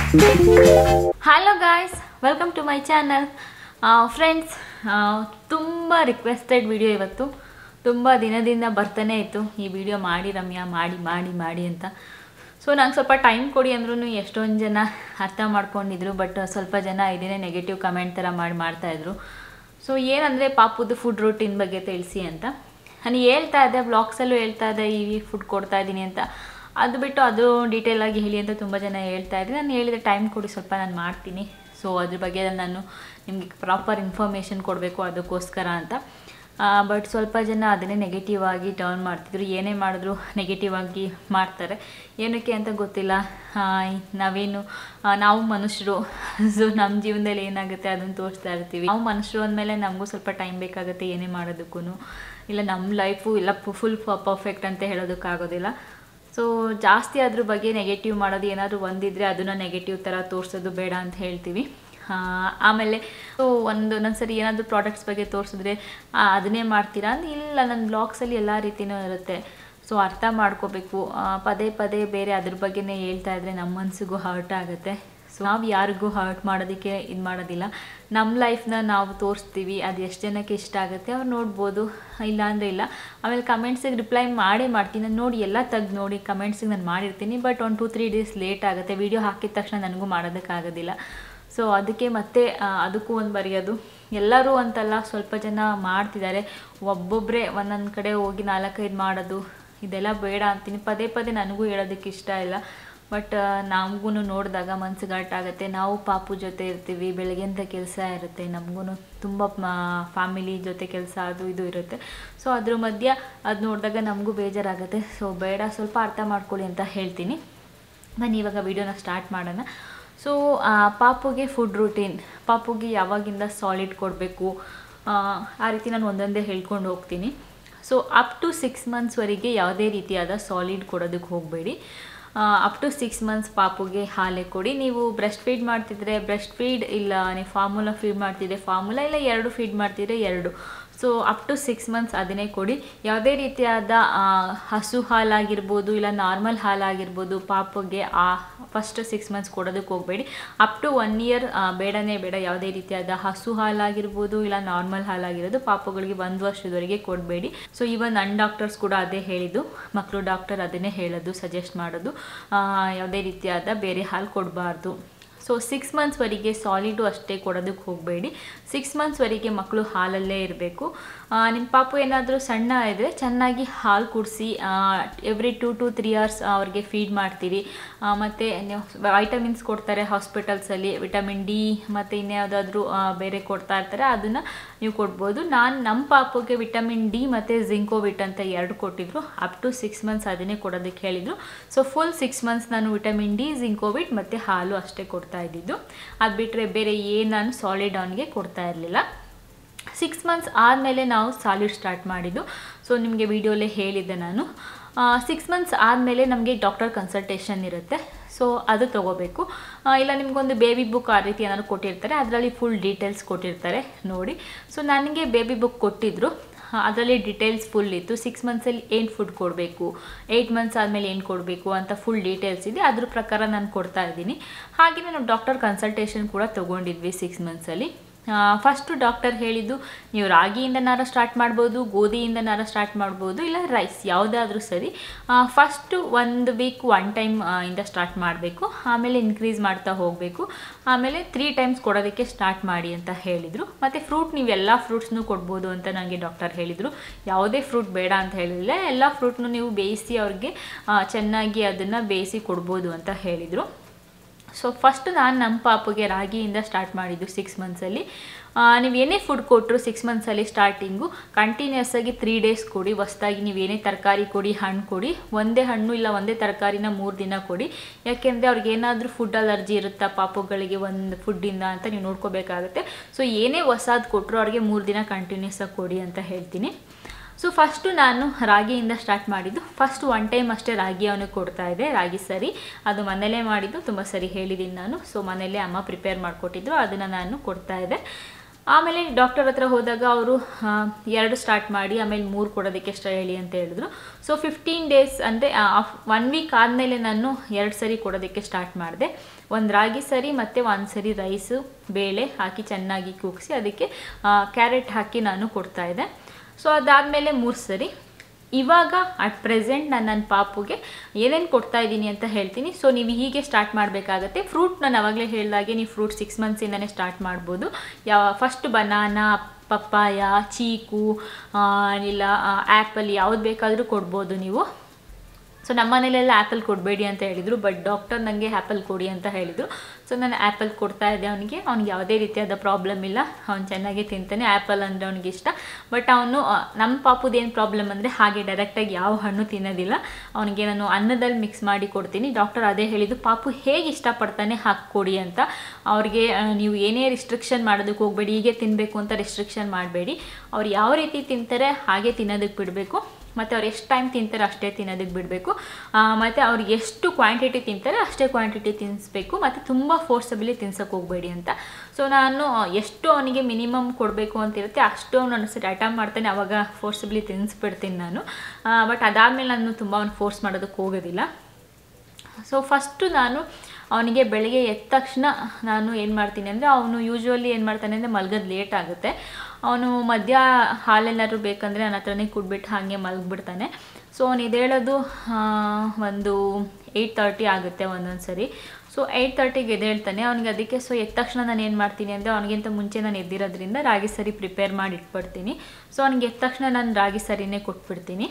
Hello guys welcome to my channel friends ತುಂಬ requested video ಇವತ್ತು ತುಂಬ ದಿನದಿಂದ ಬರ್ತಾನೆ ಇತ್ತು ಈ ವಿಡಿಯೋ ಮಾಡಿ ರಮ್ಯಾ ಮಾಡಿ ಮಾಡಿ ಮಾಡಿ ಅಂತ ಸೊ ನಂಗೆ ಸ್ವಲ್ಪ ಟೈಮ್ ಕೊಡಿ ಅಂದ್ರೂ ಎಷ್ಟೊಂದು ಜನ ಅರ್ಥ ಮಾಡ್ಕೊಂಡಿದ್ರು ಬಟ್ ಸ್ವಲ್ಪ ಜನ ಇದನ್ನೇ ನೆಗೆಟಿವ್ ಕಮೆಂಟ್ ಥರ ಮಾಡಿ ಮಾಡ್ತಾಯಿದ್ರು ಸೊ ಏನಂದರೆ ಪಾಪುದು ಫುಡ್ ರೂಟೀನ್ ಬಗ್ಗೆ ತಿಳಿಸಿ ಅಂತ ನಾನು ಹೇಳ್ತಾ ಇದ್ದೆ ಬ್ಲಾಗ್ಸಲ್ಲೂ ಹೇಳ್ತಾ ಇದ್ದೆ ಈ ಫುಡ್ ಕೊಡ್ತಾ ಇದ್ದೀನಿ ಅಂತ ಅದು ಬಿಟ್ಟು ಅದು ಡೀಟೇಲ್ ಆಗಿ ಹೇಳಿ ಅಂತ ತುಂಬ ಜನ ಹೇಳ್ತಾ ಇದ್ದೆ ನಾನು ಹೇಳಿದ ಟೈಮ್ ಕೊಡಿ ಸ್ವಲ್ಪ ನಾನು ಮಾಡ್ತೀನಿ ಸೊ ಅದ್ರ ಬಗ್ಗೆ ನಾನು ನಿಮಗೆ ಪ್ರಾಪರ್ ಇನ್ಫಾರ್ಮೇಷನ್ ಕೊಡಬೇಕು ಅದಕ್ಕೋಸ್ಕರ ಅಂತ ಬಟ್ ಸ್ವಲ್ಪ ಜನ ಅದನ್ನೇ ನೆಗೆಟಿವ್ ಆಗಿ ಟರ್ನ್ ಮಾಡ್ತಿದ್ರು ಏನೇ ಮಾಡಿದ್ರು ನೆಗೆಟಿವ್ ಆಗಿ ಮಾಡ್ತಾರೆ ಏನಕ್ಕೆ ಅಂತ ಗೊತ್ತಿಲ್ಲ ಆ, ನಾವೇನು ಆ, ನಾವು ಮನುಷ್ಯರು ಸೊ ನಮ್ಮ ಜೀವನದಲ್ಲಿ ಏನಾಗುತ್ತೆ ಅದನ್ನು ತೋರಿಸ್ತಾ ಇರ್ತೀವಿ ನಾವು ಮನುಷ್ಯರು ಅಂದಮೇಲೆ ನಮಗೂ ಸ್ವಲ್ಪ ಟೈಮ್ ಬೇಕಾಗುತ್ತೆ ಏನೇ ಮಾಡೋದಕ್ಕೂ ಇಲ್ಲ ನಮ್ಮ ಲೈಫು ಇಲ್ಲ ಫುಲ್ ಪರ್ಫೆಕ್ಟ್ ಅಂತ ಹೇಳೋದಕ್ಕಾಗೋದಿಲ್ಲ ಸೊ ಜಾಸ್ತಿ ಅದ್ರ ಬಗ್ಗೆ ನೆಗೆಟಿವ್ ಮಾಡೋದು ಏನಾದರೂ ಒಂದಿದ್ರೆ ಅದನ್ನು ನೆಗೆಟಿವ್ ಥರ ತೋರಿಸೋದು ಬೇಡ ಅಂತ ಹೇಳ್ತೀವಿ ಆ, ಆಮೇಲೆ ಸೊ ಒಂದು ಒಂದೊಂದ್ಸರಿ ಏನಾದರೂ ಪ್ರಾಡಕ್ಟ್ಸ್ ಬಗ್ಗೆ ತೋರಿಸಿದ್ರೆ ಆ, ಅದನ್ನೇ ಮಾಡ್ತೀರಾ ಅಂದ್ರೆ ಇಲ್ಲ ನನ್ನ ಬ್ಲಾಗ್ಸಲ್ಲಿ ಎಲ್ಲ ರೀತಿಯೂ ಇರುತ್ತೆ ಸೊ ಅರ್ಥ ಮಾಡ್ಕೋಬೇಕು ಆ, ಪದೇ ಪದೇ ಬೇರೆ ಅದ್ರ ಬಗ್ಗೆನೇ ಹೇಳ್ತಾ ಇದ್ರೆ ನಮ್ಮ ಮನಸ್ಸಿಗೂ ಹರ್ಟ್ ಆಗುತ್ತೆ ಸೊ ನಾವು ಯಾರಿಗೂ ಹರ್ಟ್ ಮಾಡೋದಕ್ಕೆ ಇದು ಮಾಡೋದಿಲ್ಲ ನಮ್ಮ ಲೈಫ್ನ ನಾವು ತೋರಿಸ್ತೀವಿ ಅದು ಎಷ್ಟು ಜನಕ್ಕೆ ಇಷ್ಟ ಆಗುತ್ತೆ ಅವ್ರು ನೋಡ್ಬೋದು ಇಲ್ಲ ಅಂದರೆ ಇಲ್ಲ ಆಮೇಲೆ ಕಮೆಂಟ್ಸಿಗೆ ರಿಪ್ಲೈ ಮಾಡೇ ಮಾಡ್ತೀನಿ ನಾನು ನೋಡಿ ಎಲ್ಲ ತೆಗ್ದು ನೋಡಿ ಕಮೆಂಟ್ಸಿಗೆ ನಾನು ಮಾಡಿರ್ತೀನಿ ಬಟ್ ಒಂದು ಟೂ ತ್ರೀ ಡೇಸ್ ಲೇಟ್ ಆಗುತ್ತೆ ವಿಡಿಯೋ ಹಾಕಿದ ತಕ್ಷಣ ನನಗೂ ಮಾಡೋದಕ್ಕಾಗೋದಿಲ್ಲ ಸೊ ಅದಕ್ಕೆ ಮತ್ತೆ ಆ, ಅದಕ್ಕೂ ಒಂದು ಬರೆಯೋದು ಎಲ್ಲರೂ ಅಂತಲ್ಲ ಸ್ವಲ್ಪ ಜನ ಮಾಡ್ತಿದ್ದಾರೆ ಒಬ್ಬೊಬ್ಬರೇ ಒಂದೊಂದು ಕಡೆ ಹೋಗಿ ನಾಲ್ಕೈದು ಮಾಡೋದು ಇದೆಲ್ಲ ಬೇಡ ಅಂತೀನಿ ಪದೇ ಪದೇ ನನಗೂ ಹೇಳೋದಕ್ಕೆ ಇಷ್ಟ ಇಲ್ಲ ಬಟ್ ನಮಗೂ ನೋಡಿದಾಗ ಮನ್ಸಿಗೆ ಹರ್ಟ್ ಆಗುತ್ತೆ ನಾವು ಪಾಪು ಜೊತೆ ಇರ್ತೀವಿ ಬೆಳಗ್ಗೆಂತ ಕೆಲಸ ಇರುತ್ತೆ ನಮಗೂ ತುಂಬ ಫ್ಯಾಮಿಲಿ ಜೊತೆ ಕೆಲಸ ಅದು ಇದು ಇರುತ್ತೆ ಸೊ ಅದ್ರ ಮಧ್ಯ ಅದು ನೋಡಿದಾಗ ನಮಗೂ ಬೇಜಾರಾಗುತ್ತೆ ಸೊ ಬೇಡ ಸ್ವಲ್ಪ ಅರ್ಥ ಮಾಡ್ಕೊಳ್ಳಿ ಅಂತ ಹೇಳ್ತೀನಿ ಬನ್ನಿ ಇವಾಗ ವಿಡಿಯೋನ ಸ್ಟಾರ್ಟ್ ಮಾಡೋಣ ಸೊ ಪಾಪುಗೆ ಫುಡ್ ರೂಟೀನ್ ಪಾಪುಗೆ ಯಾವಾಗಿಂದ ಸಾಲಿಡ್ ಕೊಡಬೇಕು ಆ ರೀತಿ ನಾನು ಒಂದೊಂದೇ ಹೇಳ್ಕೊಂಡು ಹೋಗ್ತೀನಿ ಸೊ ಅಪ್ ಟು ಸಿಕ್ಸ್ ಮಂತ್ಸ್ವರೆಗೆ ಯಾವುದೇ ರೀತಿಯಾದ ಸಾಲಿಡ್ ಕೊಡೋದಕ್ಕೆ ಹೋಗಬೇಡಿ ಅಪ್ ಟು ಸಿಕ್ಸ್ ಮಂತ್ಸ್ ಪಾಪುಗೆ ಹಾಲೇ ಕೊಡಿ ನೀವು ಬ್ರೆಸ್ಟ್ ಫೀಡ್ ಮಾಡ್ತಿದ್ರೆ ಬ್ರೆಸ್ಟ್ ಫೀಡ್ ಇಲ್ಲ ನೀವು ಫಾರ್ಮುಲಾ ಫೀಡ್ ಮಾಡ್ತಿದ್ರೆ ಫಾರ್ಮುಲಾ ಇಲ್ಲ ಎರಡು ಫೀಡ್ ಮಾಡ್ತಿದ್ರೆ ಎರಡು so up to six months ಅದನ್ನೇ ಕೊಡಿ ಯಾವುದೇ ರೀತಿಯಾದ ಆ, ಹಸು ಹಾಲಾಗಿರ್ಬೋದು ಇಲ್ಲ ನಾರ್ಮಲ್ ಹಾಲಾಗಿರ್ಬೋದು ಪಾಪುಗೆ ಆ ಫಸ್ಟ್ ಸಿಕ್ಸ್ ಮಂತ್ಸ್ ಕೊಡೋದಕ್ಕೆ ಹೋಗಬೇಡಿ ಅಪ್ ಟು ಒನ್ ಇಯರ್ ಬೇಡನೇ ಬೇಡ ಯಾವುದೇ ರೀತಿಯಾದ ಹಸು ಹಾಲಾಗಿರ್ಬೋದು ಇಲ್ಲ ನಾರ್ಮಲ್ ಹಾಲಾಗಿರೋದು ಪಾಪುಗಳಿಗೆ ಒಂದು ವರ್ಷದವರೆಗೆ ಕೊಡಬೇಡಿ ಸೊ ಈವನ್ ನನ್ ಡಾಕ್ಟರ್ಸ್ ಕೂಡ ಅದೇ ಹೇಳಿದ್ದು ಮಕ್ಕಳು ಡಾಕ್ಟರ್ ಅದನ್ನೇ ಹೇಳೋದು ಸಜೆಸ್ಟ್ ಮಾಡೋದು ಆ, ಯಾವುದೇ ರೀತಿಯಾದ ಬೇರೆ ಹಾಲು ಕೊಡಬಾರ್ದು ಸೊ ಸಿಕ್ಸ್ ಮಂತ್ಸ್ವರೆಗೆ ಸಾಲಿಡು ಅಷ್ಟೇ ಕೊಡೋದಕ್ಕೆ ಹೋಗಬೇಡಿ ಸಿಕ್ಸ್ ಮಂತ್ಸ್ವರೆಗೆ ಮಕ್ಕಳು ಹಾಲಲ್ಲೇ ಇರಬೇಕು ನಿಮ್ಮ ಪಾಪು ಏನಾದರೂ ಸಣ್ಣ ಇದ್ದರೆ ಚೆನ್ನಾಗಿ ಹಾಲು ಕುಡಿಸಿ every two two three hours ಅವ್ರಿಗೆ ಫೀಡ್ ಮಾಡ್ತೀರಿ ಮತ್ತು ನೀವು ವೈಟಮಿನ್ಸ್ ಕೊಡ್ತಾರೆ ಹಾಸ್ಪಿಟಲ್ಸಲ್ಲಿ ವಿಟಮಿನ್ ಡಿ ಮತ್ತು ಇನ್ಯಾವುದಾದ್ರೂ ಬೇರೆ ಕೊಡ್ತಾ ಇರ್ತಾರೆ ಅದನ್ನು ನೀವು ಕೊಡ್ಬೋದು ನಾನು ನಮ್ಮ ಪಾಪುಗೆ ವಿಟಮಿನ್ ಡಿ ಮತ್ತು ಜಿಂಕೋವಿಟ್ ಅಂತ ಎರಡು ಕೊಟ್ಟಿದ್ರು ಅಪ್ ಟು ಸಿಕ್ಸ್ ಮಂತ್ಸ್ ಅದನ್ನೇ ಕೊಡೋದಕ್ಕೆ ಹೇಳಿದರು ಸೊ ಫುಲ್ ಸಿಕ್ಸ್ ಮಂತ್ಸ್ ನಾನು ವಿಟಮಿನ್ ಡಿ ಜಿಂಕೋವಿಟ್ ಮತ್ತು ಹಾಲು ಅಷ್ಟೇ ಕೊಡ್ತಾ ಇದ್ದಿದ್ದು ಅದು ಬಿಟ್ಟರೆ ಬೇರೆ ಏನು ನಾನು ಸಾಲಿಡ್ ಅವನಿಗೆ ಕೊಡ್ತಾ ಇರಲಿಲ್ಲ ಸಿಕ್ಸ್ ಮಂತ್ಸ್ ಆದಮೇಲೆ ನಾವು ಸಾಲಿಡ್ ಸ್ಟಾರ್ಟ್ ಮಾಡಿದ್ದು ಸೊ ನಿಮಗೆ ವಿಡಿಯೋಲೇ ಹೇಳಿದ್ದೆ ನಾನು ಸಿಕ್ಸ್ ಮಂತ್ಸ್ ಆದಮೇಲೆ ನಮಗೆ ಡಾಕ್ಟರ್ ಕನ್ಸಲ್ಟೇಷನ್ ಇರುತ್ತೆ ಸೊ ಅದು ತೊಗೋಬೇಕು ಆ, ಇಲ್ಲ ನಿಮಗೊಂದು ಬೇಬಿ ಬುಕ್ ಆ ರೀತಿ ಏನಾದ್ರು ಕೊಟ್ಟಿರ್ತಾರೆ ಅದರಲ್ಲಿ ಫುಲ್ ಡೀಟೇಲ್ಸ್ ಕೊಟ್ಟಿರ್ತಾರೆ ನೋಡಿ ಸೊ ನನಗೆ ಬೇಬಿ ಬುಕ್ ಕೊಟ್ಟಿದ್ದರು ಅದರಲ್ಲಿ ಡೀಟೇಲ್ಸ್ ಫುಲ್ ಇತ್ತು ಸಿಕ್ಸ್ ಮಂತ್ಸಲ್ಲಿ ಏನು ಫುಡ್ ಕೊಡಬೇಕು ಏಯ್ಟ್ ಮಂತ್ಸ್ ಆದಮೇಲೆ ಏನು ಕೊಡಬೇಕು ಅಂತ ಫುಲ್ ಡೀಟೇಲ್ಸ್ ಇದೆ ಅದ್ರ ಪ್ರಕಾರ ನಾನು ಕೊಡ್ತಾ ಇದ್ದೀನಿ ಹಾಗೆಯೇ ನಾವು ಡಾಕ್ಟರ್ ಕನ್ಸಲ್ಟೇಷನ್ ಕೂಡ ತೊಗೊಂಡಿದ್ವಿ ಸಿಕ್ಸ್ ಮಂತ್ಸಲ್ಲಿ ಫಸ್ಟು ಡಾಕ್ಟರ್ ಹೇಳಿದ್ದು ನೀವು ರಾಗಿಯಿಂದ ನಾರ ಸ್ಟಾರ್ಟ್ ಮಾಡ್ಬೋದು ಗೋಧಿಯಿಂದ ನಾರ ಸ್ಟಾರ್ಟ್ ಮಾಡ್ಬೋದು ಇಲ್ಲ ರೈಸ್ ಯಾವುದಾದ್ರೂ ಸರಿ ಫಸ್ಟು ಒಂದು ವೀಕ್ ಒನ್ ಟೈಮ್ ಇಂದ ಸ್ಟಾರ್ಟ್ ಮಾಡಬೇಕು ಆಮೇಲೆ ಇನ್ಕ್ರೀಸ್ ಮಾಡ್ತಾ ಹೋಗಬೇಕು ಆಮೇಲೆ ತ್ರೀ ಟೈಮ್ಸ್ ಕೊಡೋದಕ್ಕೆ ಸ್ಟಾರ್ಟ್ ಮಾಡಿ ಅಂತ ಹೇಳಿದರು ಮತ್ತು ಫ್ರೂಟ್ ನೀವು ಎಲ್ಲ ಫ್ರೂಟ್ಸ್ನೂ ಕೊಡ್ಬೋದು ಅಂತ ನನಗೆ ಡಾಕ್ಟರ್ ಹೇಳಿದರು ಯಾವುದೇ ಫ್ರೂಟ್ ಬೇಡ ಅಂತ ಹೇಳಿಲ್ಲ ಎಲ್ಲ ಫ್ರೂಟ್ನು ನೀವು ಬೇಯಿಸಿ ಅವ್ರಿಗೆ ಆ, ಚೆನ್ನಾಗಿ ಅದನ್ನು ಬೇಯಿಸಿ ಕೊಡ್ಬೋದು ಅಂತ ಹೇಳಿದರು ಸೊ ಫಸ್ಟ್ ನಾನು ನಮ್ಮ ಪಾಪುಗೆ ರಾಗಿಯಿಂದ ಸ್ಟಾರ್ಟ್ ಮಾಡಿದ್ದು ಸಿಕ್ಸ್ ಮಂತ್ಸಲ್ಲಿ ನೀವು ಏನೇ ಫುಡ್ ಕೊಟ್ಟರು ಸಿಕ್ಸ್ ಮಂತ್ಸಲ್ಲಿ ಸ್ಟಾರ್ಟಿಂಗು ಕಂಟಿನ್ಯೂಸ್ ಆಗಿ ತ್ರೀ ಡೇಸ್ ಕೊಡಿ ಹೊಸ್ದಾಗಿ ನೀವು ಏನೇ ತರಕಾರಿ ಕೊಡಿ ಹಣ್ಣು ಕೊಡಿ ಒಂದೇ ಹಣ್ಣು ಇಲ್ಲ ಒಂದೇ ತರಕಾರಿನ ಮೂರು ದಿನ ಕೊಡಿ ಯಾಕೆಂದರೆ ಅವ್ರಿಗೆ ಏನಾದರೂ ಫುಡ್ ಅಲರ್ಜಿ ಇರುತ್ತಾ ಪಾಪುಗಳಿಗೆ ಒಂದು ಫುಡ್ಡಿಂದ ಅಂತ ನೀವು ನೋಡ್ಕೋಬೇಕಾಗುತ್ತೆ ಸೊ ಏನೇ ಹೊಸಾದು ಕೊಟ್ಟರು ಅವ್ರಿಗೆ ಮೂರು ದಿನ ಕಂಟಿನ್ಯೂಸ್ ಆಗಿ ಕೊಡಿ ಅಂತ ಹೇಳ್ತೀನಿ ಸೊ ಫಸ್ಟು ನಾನು ರಾಗಿಯಿಂದ ಸ್ಟಾರ್ಟ್ ಮಾಡಿದ್ದು ಫಸ್ಟ್ ಒನ್ ಟೈಮ್ ಅಷ್ಟೇ ರಾಗಿ ಅವನಿಗೆ ಕೊಡ್ತಾ ಇದ್ದೆ ರಾಗಿ ಸರಿ ಅದು ಮನೇಲೇ ಮಾಡಿದ್ದು ತುಂಬ ಸರಿ ಹೇಳಿದ್ದೀನಿ ನಾನು ಸೊ ಮನೇಲೇ ಅಮ್ಮ ಪ್ರಿಪೇರ್ ಮಾಡಿಕೊಟ್ಟಿದ್ರು ಅದನ್ನು ನಾನು ಕೊಡ್ತಾ ಇದ್ದೆ ಆಮೇಲೆ ಡಾಕ್ಟರ್ ಹತ್ರ ಹೋದಾಗ ಅವರು ಎರಡು ಸ್ಟಾರ್ಟ್ ಮಾಡಿ ಆಮೇಲೆ ಮೂರು ಕೊಡೋದಕ್ಕೆ ಎಷ್ಟ ಹೇಳಿ ಅಂತ ಹೇಳಿದ್ರು ಸೊ ಫಿಫ್ಟೀನ್ ಡೇಸ್ ಅಂದರೆ ಒನ್ ವೀಕ್ ಆದಮೇಲೆ ನಾನು ಎರಡು ಸರಿ ಕೊಡೋದಕ್ಕೆ ಸ್ಟಾರ್ಟ್ ಮಾಡಿದೆ ಒಂದು ರಾಗಿ ಸರಿ ಮತ್ತು ಒಂದು ಸರಿ ರೈಸು ಬೇಳೆ ಹಾಕಿ ಚೆನ್ನಾಗಿ ಕೂಗಿಸಿ ಅದಕ್ಕೆ ಕ್ಯಾರೆಟ್ ಹಾಕಿ ನಾನು ಕೊಡ್ತಾಯಿದ್ದೆ ಸೊ ಅದಾದಮೇಲೆ ಮೂರು ಸರಿ ಇವಾಗ ಅಟ್ ಪ್ರೆಸೆಂಟ್ ನಾನು ನನ್ನ ಪಾಪುಗೆ ಏನೇನು ಕೊಡ್ತಾ ಇದ್ದೀನಿ ಅಂತ ಹೇಳ್ತೀನಿ ಸೊ ನೀವು ಹೀಗೆ ಸ್ಟಾರ್ಟ್ ಮಾಡಬೇಕಾಗತ್ತೆ ಫ್ರೂಟ್ ನಾನು ಅವಾಗಲೇ ಹೇಳಿದಾಗೆ ನೀವು ಫ್ರೂಟ್ ಸಿಕ್ಸ್ ಮಂತ್ಸಿಂದನೇ ಸ್ಟಾರ್ಟ್ ಮಾಡ್ಬೋದು ಯಾವ ಫಸ್ಟ್ ಬನಾನಾ ಪಪ್ಪಾಯ ಚೀಕು ಆ, ಇಲ್ಲ ಆ್ಯಪಲ್ ಯಾವ್ದು ಬೇಕಾದರೂ ಕೊಡ್ಬೋದು ನೀವು ಸೊ ನಮ್ಮ ಮನೇಲೆಲ್ಲ ಆ್ಯಪಲ್ ಕೊಡಬೇಡಿ ಅಂತ ಹೇಳಿದರು ಬಟ್ ಡಾಕ್ಟರ್ ನನಗೆ ಆ್ಯಪಲ್ ಕೊಡಿ ಅಂತ ಹೇಳಿದರು ಸೊ ನಾನು ಆ್ಯಪಲ್ ಕೊಡ್ತಾ ಇದ್ದೆ ಅವನಿಗೆ ಅವ್ನಿಗೆ ಯಾವುದೇ ರೀತಿಯಾದ ಪ್ರಾಬ್ಲಮ್ ಇಲ್ಲ ಅವ್ನು ಚೆನ್ನಾಗಿ ತಿಂತಾನೆ ಆ್ಯಪಲ್ ಅಂದರೆ ಅವ್ನಿಗೆ ಇಷ್ಟ ಬಟ್ ಅವನು ನಮ್ಮ ಪಾಪುದೇನು ಪ್ರಾಬ್ಲಮ್ ಅಂದರೆ ಹಾಗೆ ಡೈರೆಕ್ಟಾಗಿ ಯಾವ ಹಣ್ಣು ತಿನ್ನೋದಿಲ್ಲ ಅವನಿಗೆ ನಾನು ಅನ್ನದಲ್ಲಿ ಮಿಕ್ಸ್ ಮಾಡಿ ಕೊಡ್ತೀನಿ ಡಾಕ್ಟರ್ ಅದೇ ಹೇಳಿದ್ದು ಪಾಪು ಹೇಗೆ ಇಷ್ಟಪಡ್ತಾನೆ ಹಾಕಿ ಕೊಡಿ ಅಂತ ಅವ್ರಿಗೆ ಆ, ನೀವು ಏನೇ ರಿಸ್ಟ್ರಿಕ್ಷನ್ ಮಾಡೋದಕ್ಕೆ ಹೋಗಬೇಡಿ ಹೀಗೆ ತಿನ್ನಬೇಕು ಅಂತ ರಿಸ್ಟ್ರಿಕ್ಷನ್ ಮಾಡಬೇಡಿ ಅವ್ರು ಯಾವ ರೀತಿ ತಿಂತಾರೆ ಹಾಗೆ ತಿನ್ನೋದಕ್ಕೆ ಬಿಡಬೇಕು ಮತ್ತು ಅವ್ರು ಎಷ್ಟು ಟೈಮ್ ತಿಂತಾರೆ ಅಷ್ಟೇ ತಿನ್ನೋದಕ್ಕೆ ಬಿಡಬೇಕು ಮತ್ತು ಅವ್ರಿಗೆ ಎಷ್ಟು ಕ್ವಾಂಟಿಟಿ ತಿಂತಾರೆ ಅಷ್ಟೇ ಕ್ವಾಂಟಿಟಿ ತಿನ್ನಿಸ್ಬೇಕು ಮತ್ತು ತುಂಬ ಫೋರ್ಸಬಲಿ ತಿನ್ಸೋಕೆ ಹೋಗಬೇಡಿ ಅಂತ ಸೊ ನಾನು ಎಷ್ಟು ಅವನಿಗೆ ಮಿನಿಮಮ್ ಕೊಡಬೇಕು ಅಂತಿರುತ್ತೆ ಅಷ್ಟು ಅವ್ನು ಒಂದ್ಸರಿ ಅಟೆಂಪ್ ಮಾಡ್ತಾನೆ ಅವಾಗ ಫೋರ್ಸಬಲಿ ತಿನ್ನಿಸ್ಬಿಡ್ತೀನಿ ನಾನು ಬಟ್ ಅದಾದಮೇಲೆ ನಾನು ತುಂಬ ಅವ್ನು ಫೋರ್ಸ್ ಮಾಡೋದಕ್ಕೆ ಹೋಗೋದಿಲ್ಲ ಸೊ ಫಸ್ಟು ನಾನು ಅವನಿಗೆ ಬೆಳಗ್ಗೆ ಎದ್ದ ತಕ್ಷಣ ನಾನು ಏನು ಮಾಡ್ತೀನಿ ಅಂದರೆ ಅವನು ಯೂಶ್ವಲಿ ಏನು ಮಾಡ್ತಾನೆ ಅಂದರೆ ಮಲ್ಗೋದು ಲೇಟ್ ಆಗುತ್ತೆ ಅವನು ಮಧ್ಯ ಹಾಲೆಲ್ಲಾದ್ರೂ ಬೇಕಂದರೆ ನನ್ನ ಹತ್ರನೇ ಕುಡ್ಬಿಟ್ಟು ಹಾಗೆ ಮಲಗಿಬಿಡ್ತಾನೆ ಸೊ ಅವನು ಎದ್ದೇಳೋದು ಆ, ಒಂದು ಏಯ್ಟ್ ತರ್ಟಿ ಆಗುತ್ತೆ ಒಂದೊಂದು ಸರಿ ಸೊ ಏಯ್ಟ್ ತರ್ಟಿಗೆ ಎದ್ದೇಳ್ತಾನೆ ಅವ್ನಿಗೆ ಅದಕ್ಕೆ ಸೊ ಎದ್ದ ತಕ್ಷಣ ನಾನು ಏನು ಮಾಡ್ತೀನಿ ಅಂದರೆ ಅವನಿಗಿಂತ ಮುಂಚೆ ನಾನು ಎದ್ದಿರೋದ್ರಿಂದ ರಾಗಿ ಸರಿ ಪ್ರಿಪೇರ್ ಮಾಡಿ ಇಟ್ಬಿಡ್ತೀನಿ ಸೊ ಅವ್ನಿಗೆ ಎದ್ದ ತಕ್ಷಣ ನಾನು ರಾಗಿ ಸರಿನೇ ಕೊಟ್ಬಿಡ್ತೀನಿ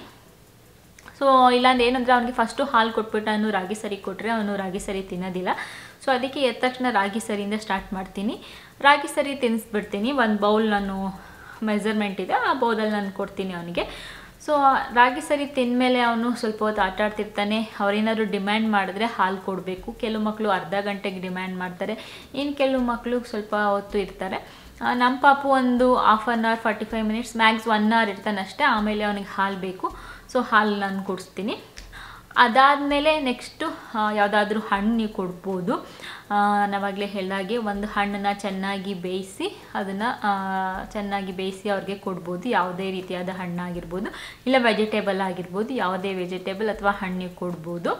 ಸೊ ಇಲ್ಲಾಂದ್ರೆ ಏನಂದರೆ ಅವನಿಗೆ ಫಸ್ಟು ಹಾಲು ಕೊಟ್ಬಿಟ್ಟು ನಾನು ರಾಗಿ ಸರಿ ಕೊಟ್ಟರೆ ಅವನು ರಾಗಿ ಸರಿ ತಿನ್ನೋದಿಲ್ಲ ಸೊ ಅದಕ್ಕೆ ಎದ್ದ ತಕ್ಷಣ ರಾಗಿ ಸರಿಯಿಂದ ಸ್ಟಾರ್ಟ್ ಮಾಡ್ತೀನಿ ರಾಗಿ ಸರಿ ತಿನ್ನಿಸ್ಬಿಡ್ತೀನಿ ಒಂದು ಬೌಲ್ ನಾನು ಮೆಜರ್ಮೆಂಟ್ ಇದೆ ಆ ಬೌಲಲ್ಲಿ ನಾನು ಕೊಡ್ತೀನಿ ಅವನಿಗೆ ಸೊ ರಾಗಿ ಸರಿ ತಿಂದಮೇಲೆ ಅವನು ಸ್ವಲ್ಪ ಹೊತ್ತು ಆಟ ಆಡ್ತಿರ್ತಾನೆ ಅವ್ರೇನಾದ್ರು ಡಿಮ್ಯಾಂಡ್ ಮಾಡಿದ್ರೆ ಹಾಲು ಕೊಡಬೇಕು ಕೆಲವು ಮಕ್ಕಳು ಅರ್ಧ ಗಂಟೆಗೆ ಡಿಮ್ಯಾಂಡ್ ಮಾಡ್ತಾರೆ ಇನ್ನು ಕೆಲವು ಮಕ್ಕಳು ಸ್ವಲ್ಪ ಹೊತ್ತು ಇರ್ತಾರೆ ಆ, ನಮ್ಮ ಪಾಪು ಒಂದು half an hour forty five minutes max one hour ಇರ್ತಾನೆ ಅಷ್ಟೇ ಆಮೇಲೆ ಅವನಿಗೆ ಹಾಲು ಬೇಕು ಸೊ ಹಾಲು ನಾನು ಕುಡಿಸ್ತೀನಿ ಅದಾದಮೇಲೆ ನೆಕ್ಸ್ಟು ಯಾವುದಾದ್ರೂ ಹಣ್ಣು ನೀವು ಕೊಡ್ಬೋದು ನಾವಾಗಲೇ ಹೇಳಿದಾಗೆ ಒಂದು ಹಣ್ಣನ್ನು ಚೆನ್ನಾಗಿ ಬೇಯಿಸಿ ಅದನ್ನು ಚೆನ್ನಾಗಿ ಬೇಯಿಸಿ ಅವ್ರಿಗೆ ಕೊಡ್ಬೋದು ಯಾವುದೇ ರೀತಿಯಾದ ಹಣ್ಣಾಗಿರ್ಬೋದು ಇಲ್ಲ ವೆಜಿಟೇಬಲ್ ಆಗಿರ್ಬೋದು ಯಾವುದೇ ವೆಜಿಟೇಬಲ್ ಅಥವಾ ಹಣ್ಣು ನೀವು ಕೊಡ್ಬೋದು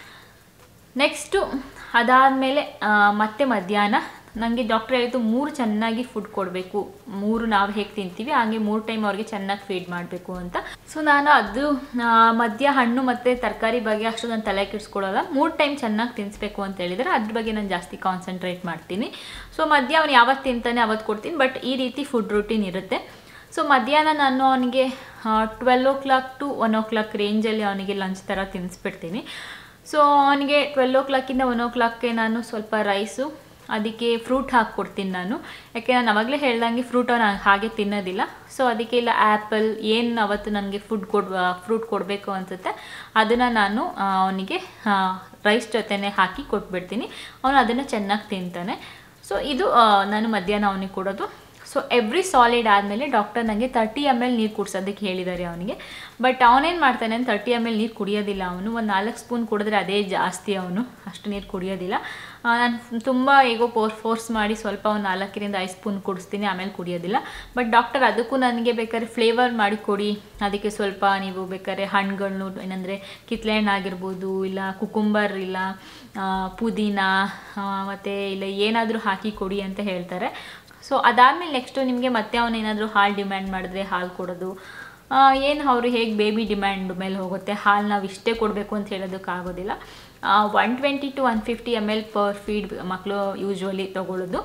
ನೆಕ್ಸ್ಟು ಅದಾದಮೇಲೆ ಮತ್ತೆ ಮಧ್ಯಾಹ್ನ ನನಗೆ ಡಾಕ್ಟ್ರ್ ಹೇಳಿದ್ದು ಮೂರು ಚೆನ್ನಾಗಿ ಫುಡ್ ಕೊಡಬೇಕು ಮೂರು ನಾವು ಹೇಗೆ ತಿಂತೀವಿ ಹಾಗೆ ಮೂರು ಟೈಮ್ ಅವ್ರಿಗೆ ಚೆನ್ನಾಗಿ ಫೀಡ್ ಮಾಡಬೇಕು ಅಂತ ಸೊ ನಾನು ಅದು ಆ, ಮಧ್ಯ ಹಣ್ಣು ಮತ್ತು ತರಕಾರಿ ಬಗ್ಗೆ ಅಷ್ಟು ನಾನು ತಲೆ ಕೆಡಿಸ್ಕೊಳ್ಳೋಲ್ಲ ಮೂರು ಟೈಮ್ ಚೆನ್ನಾಗಿ ತಿನ್ನಿಸ್ಬೇಕು ಅಂತ ಹೇಳಿದರೆ ಅದ್ರ ಬಗ್ಗೆ ನಾನು ಜಾಸ್ತಿ ಕಾನ್ಸಂಟ್ರೇಟ್ ಮಾಡ್ತೀನಿ ಸೊ ಮಧ್ಯ ಅವನು ಯಾವತ್ತು ತಿಂತಾನೆ ಅವತ್ತು ಕೊಡ್ತೀನಿ ಬಟ್ ಈ ರೀತಿ ಫುಡ್ ರೂಟೀನ್ ಇರುತ್ತೆ ಸೊ ಮಧ್ಯಾಹ್ನ ನಾನು ಅವನಿಗೆ twelve o'clock to one o'clock ರೇಂಜಲ್ಲಿ ಅವನಿಗೆ ಲಂಚ್ ಥರ ತಿನ್ನಿಸ್ಬಿಡ್ತೀನಿ ಸೊ ಅವನಿಗೆ ಟ್ವೆಲ್ ಓ ಕ್ಲಾಕಿಂದ ಒನ್ ಓ ಕ್ಲಾಕ್ಗೆ ನಾನು ಸ್ವಲ್ಪ ರೈಸು ಅದಕ್ಕೆ ಫ್ರೂಟ್ ಹಾಕ್ಕೊಡ್ತೀನಿ ನಾನು ಯಾಕೆ ನಾನು ಅವಾಗಲೇ ಹೇಳ್ದಂಗೆ ಫ್ರೂಟ್ ಅವನು ಹಾಗೆ ತಿನ್ನೋದಿಲ್ಲ ಸೊ ಅದಕ್ಕೆ ಇಲ್ಲ ಆ್ಯಪಲ್ ಏನು ಅವತ್ತು ನನಗೆ ಫುಡ್ ಕೊಡ್ ಫ್ರೂಟ್ ಕೊಡಬೇಕು ಅನಿಸುತ್ತೆ ಅದನ್ನು ನಾನು ಅವನಿಗೆ ರೈಸ್ ಜೊತೆನೇ ಹಾಕಿ ಕೊಟ್ಬಿಡ್ತೀನಿ ಅವನು ಅದನ್ನು ಚೆನ್ನಾಗಿ ತಿಂತಾನೆ ಸೊ ಇದು ಆ, ನಾನು ಮಧ್ಯಾಹ್ನ ಅವನಿಗೆ ಕೊಡೋದು ಸೊ ಎವ್ರಿ ಸಾಲಿಡ್ ಆದಮೇಲೆ ಡಾಕ್ಟರ್ ನನಗೆ ತರ್ಟಿ ಎಮ್ ಎಲ್ ನೀರು ಕುಡ್ಸೋದಕ್ಕೆ ಹೇಳಿದ್ದಾರೆ ಅವನಿಗೆ ಬಟ್ ಅವನೇನು ಮಾಡ್ತಾನೆ ಅಂತ ತರ್ಟಿ ಎಮ್ ಎಲ್ ನೀರು ಕುಡಿಯೋದಿಲ್ಲ ಅವನು ಒಂದು ನಾಲ್ಕು ಸ್ಪೂನ್ ಕುಡಿದ್ರೆ ಅದೇ ಜಾಸ್ತಿ ಅವನು ಅಷ್ಟು ನೀರು ಕುಡಿಯೋದಿಲ್ಲ ನಾನು ತುಂಬ ಹೇಗೋ ಫೋರ್ ಫೋರ್ಸ್ ಮಾಡಿ ಸ್ವಲ್ಪ ಒಂದು ನಾಲ್ಕರಿಂದ ಐದು ಸ್ಪೂನ್ ಕುಡಿಸ್ತೀನಿ ಆಮೇಲೆ ಕುಡಿಯೋದಿಲ್ಲ ಬಟ್ ಡಾಕ್ಟರ್ ಅದಕ್ಕೂ ನನಗೆ ಬೇಕಾದ್ರೆ ಫ್ಲೇವರ್ ಮಾಡಿ ಕೊಡಿ ಅದಕ್ಕೆ ಸ್ವಲ್ಪ ನೀವು ಬೇಕಾದ್ರೆ ಹಣ್ಣುಗಳನ್ನು ಏನಂದರೆ ಕಿತ್ಲೆ ಹಣ್ಣು ಆಗಿರ್ಬೋದು ಇಲ್ಲ ಕುಕುಂಬರ್ ಇಲ್ಲ ಆ, ಪುದೀನ ಮತ್ತು ಇಲ್ಲ ಏನಾದರೂ ಹಾಕಿ ಕೊಡಿ ಅಂತ ಹೇಳ್ತಾರೆ ಸೊ ಅದಾದಮೇಲೆ ನೆಕ್ಸ್ಟು ನಿಮಗೆ ಮತ್ತೆ ಅವನು ಏನಾದರೂ ಹಾಲು ಡಿಮ್ಯಾಂಡ್ ಮಾಡಿದ್ರೆ ಹಾಲು ಕೊಡೋದು ಏನು ಅವರು ಹೇಗೆ ಬೇಬಿ ಡಿಮ್ಯಾಂಡ್ ಮೇಲೆ ಹೋಗುತ್ತೆ ಹಾಲು ನಾವು ಇಷ್ಟೇ ಕೊಡಬೇಕು ಅಂತ ಹೇಳೋದಕ್ಕಾಗೋದಿಲ್ಲ one twenty to one fifty M L per feed ಮಕ್ಕಳು ಯೂಶ್ವಲಿ ತೊಗೊಳ್ಳೋದು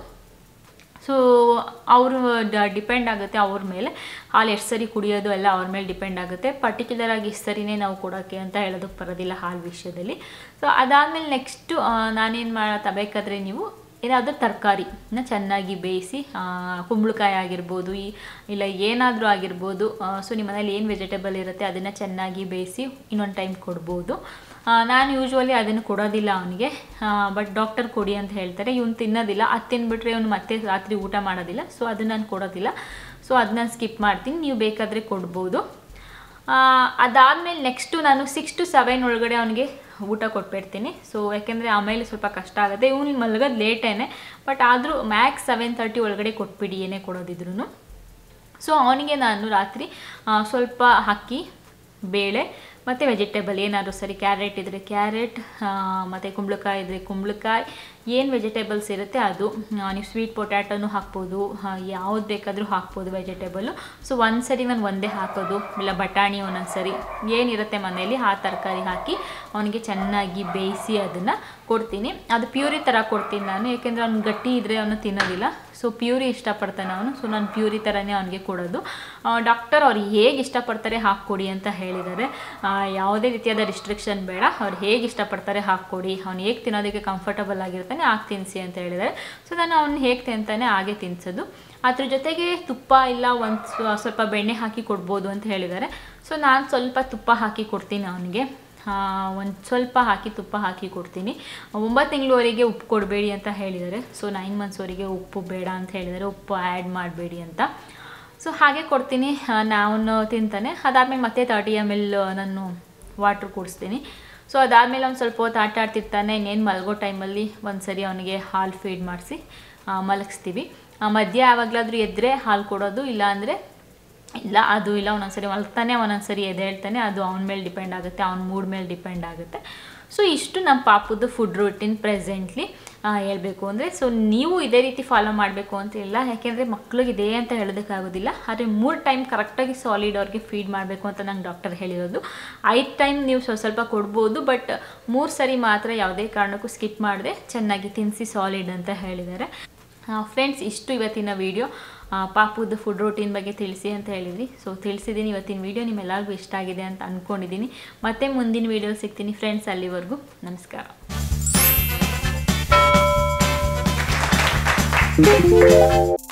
ಸೊ ಅವರು ಡಿಪೆಂಡ್ ಆಗುತ್ತೆ ಅವ್ರ ಮೇಲೆ ಹಾಲು ಎಷ್ಟು ಸರಿ ಕುಡಿಯೋದು ಎಲ್ಲ ಅವ್ರ ಮೇಲೆ ಡಿಪೆಂಡ್ ಆಗುತ್ತೆ ಪರ್ಟಿಕ್ಯುಲರ್ ಆಗಿ ಇಷ್ಟು ಸರಿನೇ ನಾವು ಕೊಡೋಕ್ಕೆ ಅಂತ ಹೇಳೋದಕ್ಕೆ ಬರೋದಿಲ್ಲ ಹಾಲು ವಿಷಯದಲ್ಲಿ ಸೊ ಅದಾದಮೇಲೆ ನೆಕ್ಸ್ಟು ನಾನೇನು ಮಾಡತ್ತಾ ಬೇಕಾದರೆ ನೀವು ಏನಾದರೂ ತರಕಾರಿನ ಚೆನ್ನಾಗಿ ಬೇಯಿಸಿ ಆ, ಕುಂಬಳಕಾಯಿ ಆಗಿರ್ಬೋದು ಈ ಇಲ್ಲ ಏನಾದರೂ ಆಗಿರ್ಬೋದು ಸೊ ನಿಮ್ಮ ಮನೇಲಿ ಏನು ವೆಜಿಟೇಬಲ್ ಇರುತ್ತೆ ಅದನ್ನು ಚೆನ್ನಾಗಿ ಬೇಯಿಸಿ ಇನ್ನೊಂದು ಟೈಮ್ ಕೊಡ್ಬೋದು ಆ, ನಾನು ಯೂಶ್ವಲಿ ಅದನ್ನು ಕೊಡೋದಿಲ್ಲ ಅವನಿಗೆ ಬಟ್ ಡಾಕ್ಟರ್ ಕೊಡಿ ಅಂತ ಹೇಳ್ತಾರೆ ಇವ್ನು ತಿನ್ನೋದಿಲ್ಲ ಅದು ತಿನ್ಬಿಟ್ರೆ ಇವನು ಮತ್ತೆ ರಾತ್ರಿ ಊಟ ಮಾಡೋದಿಲ್ಲ ಸೊ ಅದನ್ನು ನಾನು ಕೊಡೋದಿಲ್ಲ ಸೊ ಅದನ್ನ ಸ್ಕಿಪ್ ಮಾಡ್ತೀನಿ ನೀವು ಬೇಕಾದರೆ ಕೊಡ್ಬೋದು ಅದಾದಮೇಲೆ ನೆಕ್ಸ್ಟು ನಾನು ಸಿಕ್ಸ್ ಟು ಸೆವೆನ್ ಒಳಗಡೆ ಅವನಿಗೆ ಊಟ ಕೊಟ್ಬಿಡ್ತೀನಿ ಸೊ ಯಾಕೆಂದರೆ ಆಮೇಲೆ ಸ್ವಲ್ಪ ಕಷ್ಟ ಆಗುತ್ತೆ ಇವನು ಮಲಗೋದು ಲೇಟೇನೆ ಬಟ್ ಆದರೂ ಮ್ಯಾಕ್ಸ್ ಸೆವೆನ್ ತರ್ಟಿ ಒಳಗಡೆ ಕೊಟ್ಬಿಡಿ ಏನೇ ಕೊಡೋದಿದ್ರು ಸೊ ಅವನಿಗೆ ನಾನು ರಾತ್ರಿ ಆ, ಸ್ವಲ್ಪ ಅಕ್ಕಿ ಬೇಳೆ ಮತ್ತು ವೆಜಿಟೇಬಲ್ ಏನಾದರೂ ಸರಿ ಕ್ಯಾರೆಟ್ ಇದ್ದರೆ ಕ್ಯಾರೆಟ್ ಮತ್ತು ಕುಂಬಳಕಾಯಿ ಇದ್ದರೆ ಕುಂಬಳಕಾಯಿ ಏನು ವೆಜಿಟೇಬಲ್ಸ್ ಇರುತ್ತೆ ಅದು ಆ, ನೀವು ಸ್ವೀಟ್ ಪೊಟ್ಯಾಟೋನು ಹಾಕ್ಬೋದು ಯಾವ್ದು ಬೇಕಾದರೂ ಹಾಕ್ಬೋದು ವೆಜಿಟೇಬಲ್ಲು ಸೊ ಒಂದು ಸರಿ ನಾನು ಒಂದೇ ಹಾಕೋದು ಇಲ್ಲ ಬಟಾಣಿ ಒಂದೊಂದು ಸರಿ ಏನಿರುತ್ತೆ ಮನೆಯಲ್ಲಿ ಆ ತರಕಾರಿ ಹಾಕಿ ಅವನಿಗೆ ಚೆನ್ನಾಗಿ ಬೇಯಿಸಿ ಅದನ್ನು ಕೊಡ್ತೀನಿ ಅದು ಪ್ಯೂರಿ ಥರ ಕೊಡ್ತೀನಿ ನಾನು ಏಕೆಂದರೆ ಅವ್ನು ಗಟ್ಟಿ ಇದ್ದರೆ ಅವನು ತಿನ್ನೋದಿಲ್ಲ ಸೊ ಪ್ಯೂರಿ ಇಷ್ಟಪಡ್ತಾನೆ ಅವನು ಸೊ ನಾನು ಪ್ಯೂರಿ ಥರನೇ ಅವನಿಗೆ ಕೊಡೋದು ಡಾಕ್ಟರ್ ಅವ್ರು ಹೇಗೆ ಇಷ್ಟಪಡ್ತಾರೆ ಹಾಕ್ಕೊಡಿ ಅಂತ ಹೇಳಿದ್ದಾರೆ ಆ, ಯಾವುದೇ ರೀತಿಯಾದ ರಿಸ್ಟ್ರಿಕ್ಷನ್ ಬೇಡ ಅವ್ರು ಹೇಗೆ ಇಷ್ಟಪಡ್ತಾರೆ ಹಾಕ್ಕೊಡಿ ಅವ್ನು ಹೇಗೆ ತಿನ್ನೋದಕ್ಕೆ ಕಂಫರ್ಟಬಲ್ ಆಗಿರ್ತಾನೆ ಹಾಗೆ ತಿನ್ನಿಸಿ ಅಂತ ಹೇಳಿದ್ದಾರೆ ಸೊ ನಾನು ಅವ್ನು ಹೇಗೆ ತಿಂತಾನೆ ಹಾಗೆ ತಿನ್ನಿಸೋದು ಅದ್ರ ಜೊತೆಗೆ ತುಪ್ಪ ಇಲ್ಲ ಒಂದು ಸ್ವಲ್ಪ ಬೆಣ್ಣೆ ಹಾಕಿ ಕೊಡ್ಬೋದು ಅಂತ ಹೇಳಿದ್ದಾರೆ ಸೊ ನಾನು ಸ್ವಲ್ಪ ತುಪ್ಪ ಹಾಕಿ ಕೊಡ್ತೀನಿ ಅವನಿಗೆ ಒಂದು ಸ್ವಲ್ಪ ಹಾಕಿ ತುಪ್ಪ ಹಾಕಿ ಕೊಡ್ತೀನಿ ಒಂಬತ್ತು ತಿಂಗಳವರೆಗೆ ಉಪ್ಪು ಕೊಡಬೇಡಿ ಅಂತ ಹೇಳಿದ್ದಾರೆ ಸೊ ನೈನ್ ಮಂತ್ಸ್ವರೆಗೆ ಉಪ್ಪು ಬೇಡ ಅಂತ ಹೇಳಿದ್ದಾರೆ ಉಪ್ಪು ಆ್ಯಡ್ ಮಾಡಬೇಡಿ ಅಂತ ಸೊ ಹಾಗೆ ಕೊಡ್ತೀನಿ ನಾನು ತಿಂತಾನೆ ಅದಾದಮೇಲೆ ಮತ್ತೆ ತರ್ಟಿ ಎಮ್ ಎಲ್ ನಾನು ವಾಟ್ರ್ ಕುಡಿಸ್ತೀನಿ ಸೊ ಅದಾದಮೇಲೆ ಅವ್ನು ಸ್ವಲ್ಪ ಹೊತ್ತು ಆಟ ಆಡ್ತಿರ್ತಾನೆ ಇನ್ನೇನು ಮಲಗೋ ಟೈಮಲ್ಲಿ ಒಂದು ಸರಿ ಅವನಿಗೆ ಹಾಲು ಫೀಡ್ ಮಾಡಿಸಿ ಮಲಗಿಸ್ತೀವಿ ಆ, ಮಧ್ಯ ಯಾವಾಗಲಾದರೂ ಎದ್ದರೆ ಹಾಲು ಕೊಡೋದು ಇಲ್ಲ ಅಂದರೆ ಇಲ್ಲ ಅದು ಇಲ್ಲ ಒಂದೊಂದ್ಸರಿ ಮಲ್ತಾನೆ ಒಂದೊಂದ್ಸರಿ ಎದ್ದೇಳ್ತಾನೆ ಅದು ಅವನ ಮೇಲೆ ಡಿಪೆಂಡ್ ಆಗುತ್ತೆ ಅವನ ಮೂಡ್ ಮೇಲೆ ಡಿಪೆಂಡ್ ಆಗುತ್ತೆ ಸೊ ಇಷ್ಟು ನಮ್ಮ ಪಾಪುದು ಫುಡ್ ರೂಟೀನ್ ಪ್ರೆಸೆಂಟ್ಲಿ ಹೇಳ್ಬೇಕು ಅಂದರೆ ಸೊ ನೀವು ಇದೇ ರೀತಿ ಫಾಲೋ ಮಾಡಬೇಕು ಅಂತ ಇಲ್ಲ ಯಾಕೆಂದರೆ ಮಕ್ಳಿಗೆ ಇದೆ ಅಂತ ಹೇಳೋದಕ್ಕಾಗೋದಿಲ್ಲ ಆದರೆ ಮೂರು ಟೈಮ್ ಕರೆಕ್ಟಾಗಿ ಸಾಲಿಡ್ ಅವ್ರಿಗೆ ಫೀಡ್ ಮಾಡಬೇಕು ಅಂತ ನಂಗೆ ಡಾಕ್ಟರ್ ಹೇಳಿರೋದು ಐದು ಟೈಮ್ ನೀವು ಸ್ವಲ್ಪ ಸ್ವಲ್ಪ ಕೊಡ್ಬೋದು ಬಟ್ ಮೂರು ಸರಿ ಮಾತ್ರ ಯಾವುದೇ ಕಾರಣಕ್ಕೂ ಸ್ಕಿಪ್ ಮಾಡದೆ ಚೆನ್ನಾಗಿ ತಿನ್ನಿಸಿ ಸಾಲಿಡ್ ಅಂತ ಹೇಳಿದ್ದಾರೆ ಫ್ರೆಂಡ್ಸ್ ಇಷ್ಟು ಇವತ್ತಿನ ವಿಡಿಯೋ ಪಾಪುದು ಫುಡ್ ರೂಟೀನ್ ಬಗ್ಗೆ ತಿಳಿಸಿ ಅಂತ ಹೇಳಿದ್ರಿ ಸೊ ತಿಳಿಸಿದ್ದೀನಿ ಇವತ್ತಿನ ವಿಡಿಯೋ ನಿಮ್ಮೆಲ್ಲರಿಗೂ ಇಷ್ಟ ಆಗಿದೆ ಅಂತ ಅಂದ್ಕೊಂಡಿದ್ದೀನಿ ಮತ್ತೆ ಮುಂದಿನ ವಿಡಿಯೋ ಸಿಗ್ತೀನಿ ಫ್ರೆಂಡ್ಸ್ ಅಲ್ಲಿವರೆಗೂ ನಮಸ್ಕಾರ Thank you.